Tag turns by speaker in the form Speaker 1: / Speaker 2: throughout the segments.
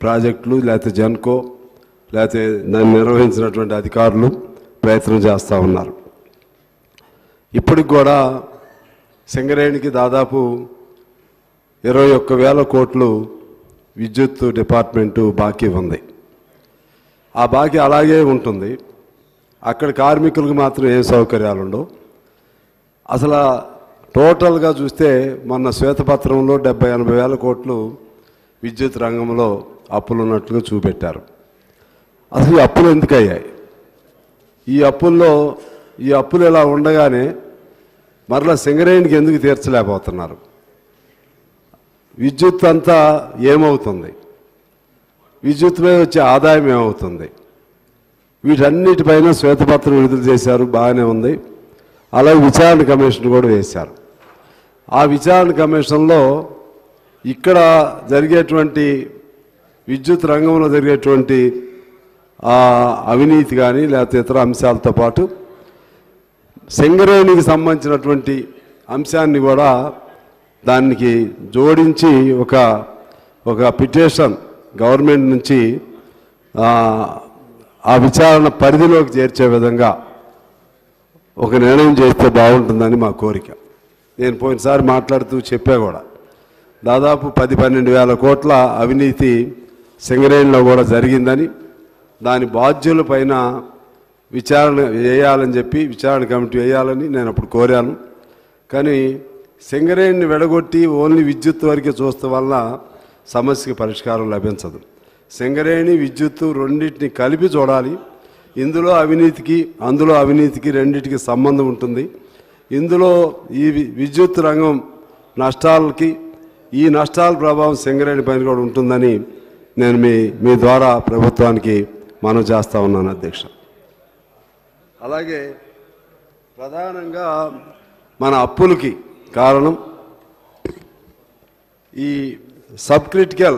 Speaker 1: ప్రాజెక్టులు లేకపోతే జెన్కో లేకపోతే దాన్ని నిర్వహించినటువంటి అధికారులు ప్రయత్నం చేస్తూ ఉన్నారు ఇప్పటికి కూడా సింగరేణికి దాదాపు ఇరవై ఒక్క వేల కోట్లు విద్యుత్ డిపార్ట్మెంటు బాకీ ఉంది ఆ బాకీ అలాగే ఉంటుంది అక్కడ కార్మికులకు మాత్రం ఏ సౌకర్యాలు ఉండవు అసలు టోటల్గా చూస్తే మొన్న శ్వేతపత్రంలో డెబ్బై ఎనభై వేల కోట్లు విద్యుత్ రంగంలో అప్పులు ఉన్నట్లుగా చూపెట్టారు అసలు ఈ అప్పులు ఎందుకు అయ్యాయి ఈ అప్పుల్లో ఈ అప్పులు ఇలా ఉండగానే మరలా సింగరేణికి ఎందుకు తీర్చలేకపోతున్నారు విద్యుత్ అంతా ఏమవుతుంది విద్యుత్ మీద వచ్చే ఆదాయం ఏమవుతుంది వీటన్నిటిపైన శ్వేతపత్రం విడుదల చేశారు బాగానే ఉంది అలాగే విచారణ కమిషన్ కూడా వేశారు ఆ విచారణ కమిషన్లో ఇక్కడ జరిగేటువంటి విద్యుత్ రంగంలో జరిగేటువంటి ఆ అవినీతి కానీ లేకపోతే ఇతర అంశాలతో పాటు సింగరేణికి సంబంధించినటువంటి అంశాన్ని కూడా దానికి జోడించి ఒక ఒక పిటిషన్ గవర్నమెంట్ నుంచి ఆ, ఆ విచారణ పరిధిలోకి చేర్చే విధంగా ఒక నిర్ణయం చేస్తే బాగుంటుందని మా కోరిక నేను పోయినసారి మాట్లాడుతూ చెప్పా కూడా దాదాపు పది పన్నెండు వేల కోట్ల అవినీతి సింగరేణిలో కూడా జరిగిందని దాని బాధ్యుల పైన విచారణ వేయాలని చెప్పి విచారణ కమిటీ వేయాలని నేను అప్పుడు కోరాను కానీ సింగరేణిని వెడగొట్టి ఓన్లీ విద్యుత్ వరకే చూస్తే వల్ల సమస్యకి పరిష్కారం లభించదు సింగరేణి విద్యుత్తు రెండింటిని కలిపి చూడాలి ఇందులో అవినీతికి అందులో అవినీతికి రెండింటికి సంబంధం ఉంటుంది ఇందులో ఈ వి- విద్యుత్ రంగం నష్టాలకి ఈ నష్టాల ప్రభావం సింగరేణి పైన కూడా ఉంటుందని నేను మీ మీ ద్వారా ప్రభుత్వానికి మనం చేస్తా ఉన్నాను అధ్యక్ష అలాగే ప్రధానంగా మన అప్పులకి కారణం ఈ సబ్ క్రిటికల్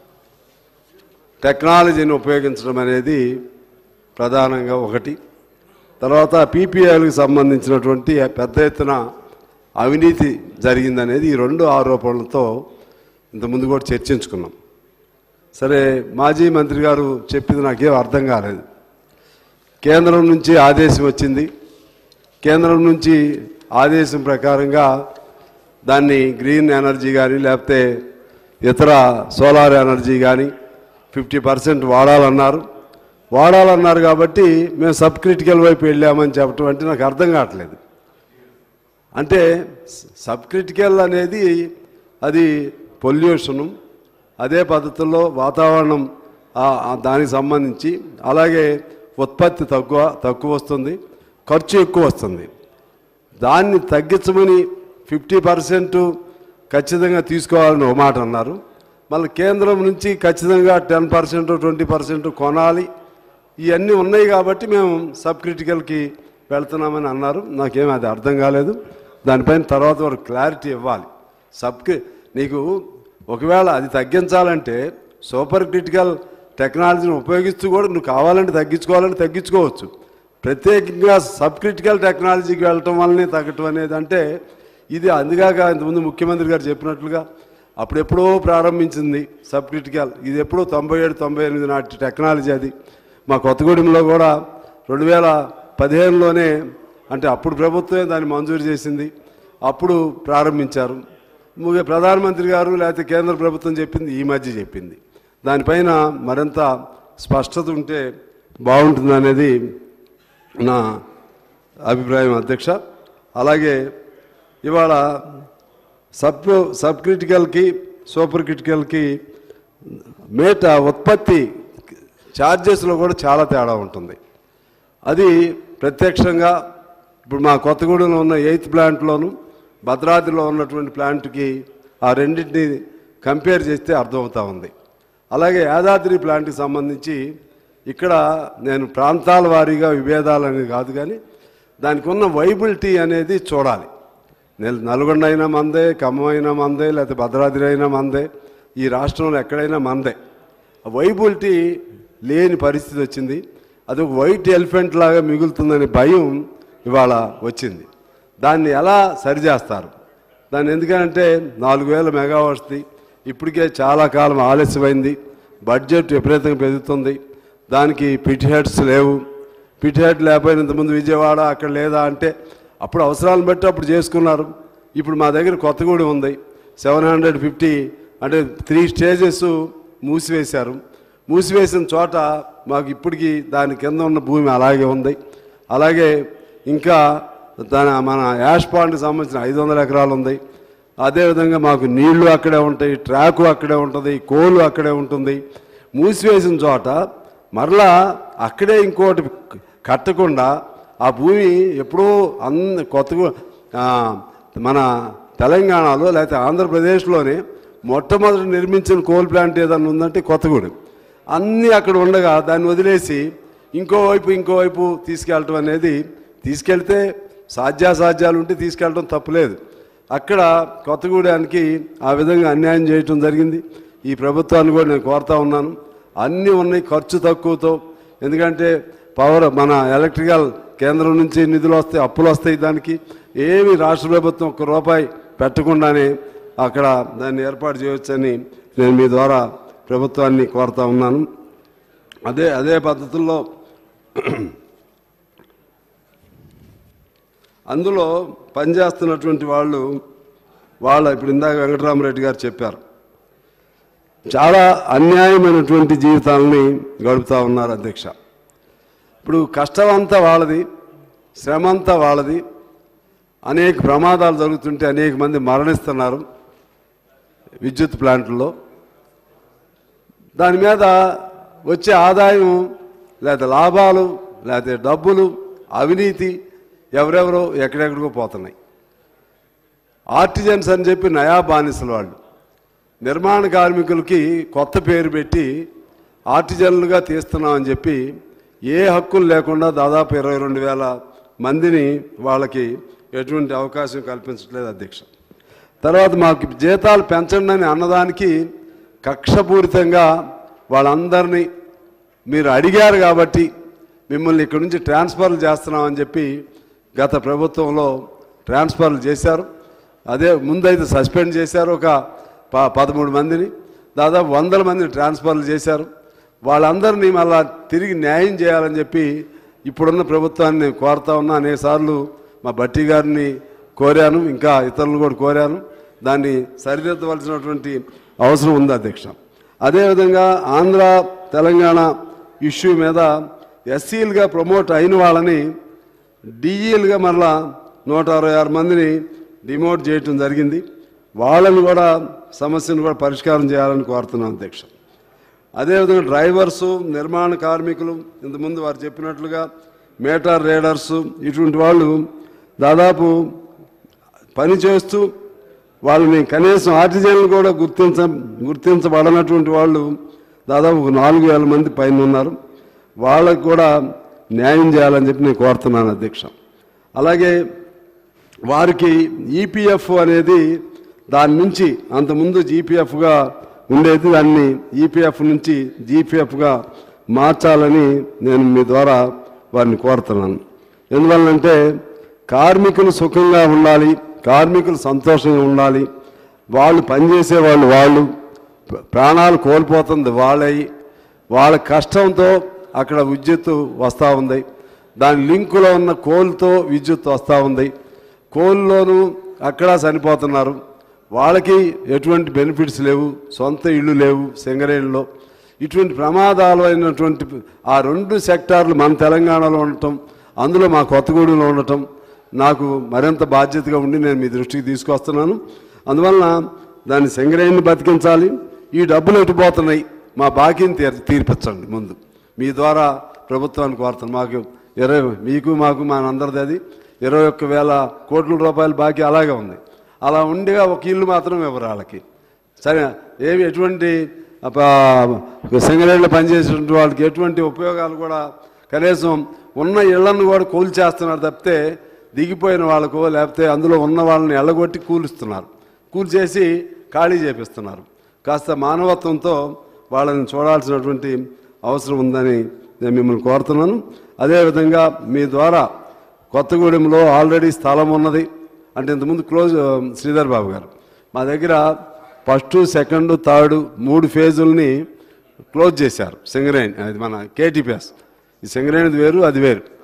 Speaker 1: టెక్నాలజీని ఉపయోగించడం అనేది ప్రధానంగా ఒకటి తర్వాత పీపీఐలకు సంబంధించినటువంటి పెద్ద ఎత్తున అవినీతి జరిగిందనేది ఈ రెండు ఆరోపణలతో ఇంతకుముందు కూడా చర్చించుకున్నాం సరే మాజీ మంత్రి గారు చెప్పింది నాకేం అర్థం కాలేదు కేంద్రం నుంచి ఆదేశం వచ్చింది కేంద్రం నుంచి ఆదేశం ప్రకారంగా దాన్ని గ్రీన్ ఎనర్జీ కానీ లేకపోతే ఇతర సోలార్ ఎనర్జీ కానీ ఫిఫ్టీ పర్సెంట్ వాడాలన్నారు వాడాలన్నారు కాబట్టి మేము సబ్ క్రిటికల్ వైపు వెళ్ళామని చెప్పడం అంటే నాకు అర్థం కావట్లేదు అంటే సబ్ క్రిటికల్ అనేది అది పొల్యూషను అదే పద్ధతుల్లో వాతావరణం ఆ- ఆ దానికి సంబంధించి అలాగే ఉత్పత్తి తక్కువ తక్కువ వస్తుంది ఖర్చు ఎక్కువ వస్తుంది దాన్ని తగ్గించమని ఫిఫ్టీ పర్సెంట్ ఖచ్చితంగా తీసుకోవాలని ఒక మాట అన్నారు మళ్ళీ కేంద్రం నుంచి ఖచ్చితంగా టెన్ పర్సెంట్ ట్వంటీ పర్సెంట్ కొనాలి ఇవన్నీ ఉన్నాయి కాబట్టి మేము సబ్ క్రిటికల్కి వెళ్తున్నామని అన్నారు నాకేం అది అర్థం కాలేదు దానిపైన తర్వాత వరకు క్లారిటీ ఇవ్వాలి సబ్ క్రి నీకు ఒకవేళ అది తగ్గించాలంటే సూపర్ క్రిటికల్ టెక్నాలజీని ఉపయోగిస్తూ కూడా నువ్వు కావాలంటే తగ్గించుకోవాలంటే తగ్గించుకోవచ్చు ప్రత్యేకంగా సబ్ క్రిటికల్ టెక్నాలజీకి వెళ్ళటం వల్లనే తగ్గటం అనేది అంటే ఇది అందుగాక ఇంతకుముందు ముఖ్యమంత్రి గారు చెప్పినట్లుగా అప్పుడెప్పుడో ప్రారంభించింది సబ్ క్రిటికల్ ఇది ఎప్పుడో తొంభై ఏడు తొంభై ఎనిమిది నాటి టెక్నాలజీ అది మా కొత్తగూడెంలో కూడా రెండు వేల పదిహేనులోనే అంటే అప్పుడు ప్రభుత్వమే దాన్ని మంజూరు చేసింది అప్పుడు ప్రారంభించారు ముఖ్య ప్రధానమంత్రి గారు లేకపోతే కేంద్ర ప్రభుత్వం చెప్పింది ఈ మధ్య చెప్పింది దానిపైన మరింత స్పష్టత ఉంటే బాగుంటుంది అనేది నా అభిప్రాయం అధ్యక్ష అలాగే ఇవాళ సబ్ సబ్ క్రిటికల్కి సూపర్ క్రిటికల్కి మేట ఉత్పత్తి ఛార్జెస్లో కూడా చాలా తేడా ఉంటుంది అది ప్రత్యక్షంగా ఇప్పుడు మా కొత్తగూడెంలో ఉన్న ఎయిత్ ప్లాంట్లోను భద్రాద్రిలో ఉన్నటువంటి ప్లాంట్కి ఆ రెండింటిని కంపేర్ చేస్తే అర్థమవుతా ఉంది అలాగే యాదాద్రి ప్లాంట్కి సంబంధించి ఇక్కడ నేను ప్రాంతాల వారీగా విభేదాలని కాదు కానీ దానికి ఉన్న వైబిలిటీ అనేది చూడాలి నెల- నల్గొండ అయినా మందే ఖమ్మం అయినా మందే లేకపోతే భద్రాద్రి అయినా మందే ఈ రాష్ట్రంలో ఎక్కడైనా మందే వైబిలిటీ లేని పరిస్థితి వచ్చింది అది ఒక వైట్ ఎలిఫెంట్ లాగా మిగులుతుందనే భయం ఇవాళ వచ్చింది దాన్ని ఎలా సరిచేస్తారు దాన్ని ఎందుకంటే నాలుగు వేల మెగావాట్స్ది ఇప్పటికే చాలా కాలం ఆలస్యమైంది బడ్జెట్ విపరీతంగా పెరుగుతుంది దానికి పిట్ హెడ్స్ లేవు పిట్ హెడ్ లేకపోయినా ఇంతకుముందు విజయవాడ అక్కడ లేదా అంటే అప్పుడు అవసరాలను బట్టి అప్పుడు చేసుకున్నారు ఇప్పుడు మా దగ్గర కొత్తగూడెం ఉంది సెవెన్ హండ్రెడ్ ఫిఫ్టీ అంటే త్రీ స్టేజెస్ మూసివేశారు మూసివేసిన చోట మాకు ఇప్పటికీ దాని కింద ఉన్న భూమి అలాగే ఉంది అలాగే ఇంకా దాని మన యాష్ పాండ్కి సంబంధించిన ఐదు వందల ఎకరాలు ఉంది అదేవిధంగా మాకు నీళ్లు అక్కడే ఉంటాయి ట్రాకు అక్కడే ఉంటుంది కోలు అక్కడే ఉంటుంది మూసివేసిన చోట మరలా అక్కడే ఇంకోటి కట్టకుండా ఆ భూమి ఎప్పుడో అన్ని కొత్తగా ఆ, మన తెలంగాణలో లేకపోతే ఆంధ్రప్రదేశ్లోనే మొట్టమొదటి నిర్మించిన కోల్ ప్లాంట్ ఏదన్నా ఉందంటే కొత్తగూడెం అన్నీ అక్కడ ఉండగా దాన్ని వదిలేసి ఇంకోవైపు ఇంకోవైపు తీసుకెళ్ళటం అనేది తీసుకెళ్తే సాధ్యాసాధ్యాలు ఉంటే తీసుకెళ్ళటం తప్పులేదు అక్కడ కొత్తగూడెనికి ఆ విధంగా అన్యాయం చేయటం జరిగింది ఈ ప్రభుత్వాన్ని కూడా నేను కోరుతా ఉన్నాను అన్నీ ఉన్నాయి ఖర్చు తక్కువతో ఎందుకంటే పవర్ మన ఎలక్ట్రికల్ కేంద్రం నుంచి నిధులు వస్తాయి అప్పులు వస్తాయి దానికి ఏమి రాష్ట్ర ప్రభుత్వం ఒక్క రూపాయి పెట్టకుండానే అక్కడ దాన్ని ఏర్పాటు చేయవచ్చని నేను మీ ద్వారా ప్రభుత్వాన్ని కోరుతా ఉన్నాను అదే అదే పద్ధతుల్లో అందులో పనిచేస్తున్నటువంటి వాళ్ళు వాళ్ళ ఇప్పుడు ఇందాక వెంకటరామరెడ్డి గారు చెప్పారు చాలా అన్యాయమైనటువంటి జీవితాలని గడుపుతూ ఉన్నారు అధ్యక్ష ఇప్పుడు కష్టం అంతా వాళ్ళది శ్రమ అంతా వాళ్ళది అనేక ప్రమాదాలు జరుగుతుంటే అనేక మంది మరణిస్తున్నారు విద్యుత్ ప్లాంట్లలో దాని మీద వచ్చే ఆదాయం లేదా లాభాలు లేకపోతే డబ్బులు అవినీతి ఎవరెవరో ఎక్కడెక్కడికో పోతున్నాయి ఆర్టిజన్స్ అని చెప్పి నయా బానిసలు వాళ్ళు నిర్మాణ కార్మికులకి కొత్త పేరు పెట్టి ఆర్టిజన్లుగా తీస్తున్నామని చెప్పి ఏ హక్కులు లేకుండా దాదాపు ఇరవై రెండు వేల మందిని వాళ్ళకి ఎటువంటి అవకాశం కల్పించట్లేదు అధ్యక్ష తర్వాత మాకు జీతాలు పెంచండి అని అన్నదానికి కక్షపూరితంగా వాళ్ళందరినీ మీరు అడిగారు కాబట్టి మిమ్మల్ని ఇక్కడి నుంచి ట్రాన్స్ఫర్లు చేస్తున్నామని చెప్పి గత ప్రభుత్వంలో ట్రాన్స్ఫర్లు చేశారు అదే ముందైతే సస్పెండ్ చేశారు ఒక ప పదమూడు మందిని దాదాపు వందల మందిని ట్రాన్స్ఫర్లు చేశారు వాళ్ళందరినీ మళ్ళా తిరిగి న్యాయం చేయాలని చెప్పి ఇప్పుడున్న ప్రభుత్వాన్ని నేను కోరుతా ఉన్నా అనేకసార్లు మా బట్టి గారిని కోరాను ఇంకా ఇతరులను కూడా కోరాను దాన్ని సరిదిద్దవలసినటువంటి అవసరం ఉంది అధ్యక్ష అదేవిధంగా ఆంధ్ర తెలంగాణ ఇష్యూ మీద ఎస్సీలుగా ప్రమోట్ అయిన వాళ్ళని డిఈలుగా మరలా నూట అరవై ఆరు మందిని డిమోట్ చేయటం జరిగింది వాళ్ళని కూడా సమస్యను కూడా పరిష్కారం చేయాలని కోరుతున్నాను అధ్యక్ష అదేవిధంగా డ్రైవర్సు నిర్మాణ కార్మికులు ఇంతకుముందు వారు చెప్పినట్లుగా మేటార్ రేడర్సు ఇటువంటి వాళ్ళు దాదాపు పని చేస్తూ వాళ్ళని కనీసం ఆర్టిజన్లు కూడా గుర్తించ గుర్తించబడనటువంటి వాళ్ళు దాదాపు ఒక నాలుగు వేల మంది పైన ఉన్నారు వాళ్ళకు కూడా న్యాయం చేయాలని చెప్పి నేను కోరుతున్నాను అధ్యక్ష అలాగే వారికి ఈపీఎఫ్ అనేది దాని నుంచి అంతకుముందు జీపీఎఫ్గా ఉండేది దాన్ని ఈపీఎఫ్ నుంచి జీపీఎఫ్గా మార్చాలని నేను మీ ద్వారా వారిని కోరుతున్నాను ఎందువల్లంటే కార్మికులు సుఖంగా ఉండాలి కార్మికులు సంతోషంగా ఉండాలి వాళ్ళు పనిచేసే వాళ్ళు వాళ్ళు ప్రాణాలు కోల్పోతుంది వాళ్ళయి వాళ్ళ కష్టంతో అక్కడ విద్యుత్ వస్తూ ఉంది దాని లింకులో ఉన్న కోల్తో విద్యుత్ వస్తూ ఉంది కోల్లోనూ అక్కడ చనిపోతున్నారు వాళ్ళకి ఎటువంటి బెనిఫిట్స్ లేవు సొంత ఇళ్ళు లేవు సింగరేణిలో ఇటువంటి ప్రమాదాలు అయినటువంటి ఆ రెండు సెక్టార్లు మన తెలంగాణలో ఉండటం అందులో మా కొత్తగూడెంలో ఉండటం నాకు మరింత బాధ్యతగా ఉండి నేను మీ దృష్టికి తీసుకొస్తున్నాను అందువలన దాన్ని సింగరేణిని బతికించాలి ఈ డబ్బులు ఎటుపోతున్నాయి మా బాకీని తీర్ తీర్పించండి ముందు మీ ద్వారా ప్రభుత్వానికి కోరుతాను మాకు ఇరవై మీకు మాకు మా అందరిది అది ఇరవై ఒక్క వేల కోట్ల రూపాయల బాకీ అలాగే ఉంది అలా ఉండగా ఒక ఇల్లు మాత్రం ఇవ్వరు వాళ్ళకి సరే ఏమి ఎటువంటి సింగరేళ్ళు పనిచేసేటువంటి వాళ్ళకి ఎటువంటి ఉపయోగాలు కూడా కనీసం ఉన్న ఇళ్లను కూడా కూల్చేస్తున్నారు తప్పితే దిగిపోయిన వాళ్ళకు లేకపోతే అందులో ఉన్న వాళ్ళని ఎల్లగొట్టి కూలుస్తున్నారు కూల్చేసి ఖాళీ చేపిస్తున్నారు కాస్త మానవత్వంతో వాళ్ళని చూడాల్సినటువంటి అవసరం ఉందని నేను మిమ్మల్ని కోరుతున్నాను అదేవిధంగా మీ ద్వారా కొత్తగూడెంలో ఆల్రెడీ స్థలం ఉన్నది అంటే ఇంతకుముందు క్లోజ్ ఆ, శ్రీధర్ బాబు గారు మా దగ్గర ఫస్ట్ సెకండ్ థర్డ్ మూడు ఫేజుల్ని క్లోజ్ చేశారు సింగరేణి అది మన కేటీపీఎస్ ఈ సింగరేణిది వేరు అది వేరు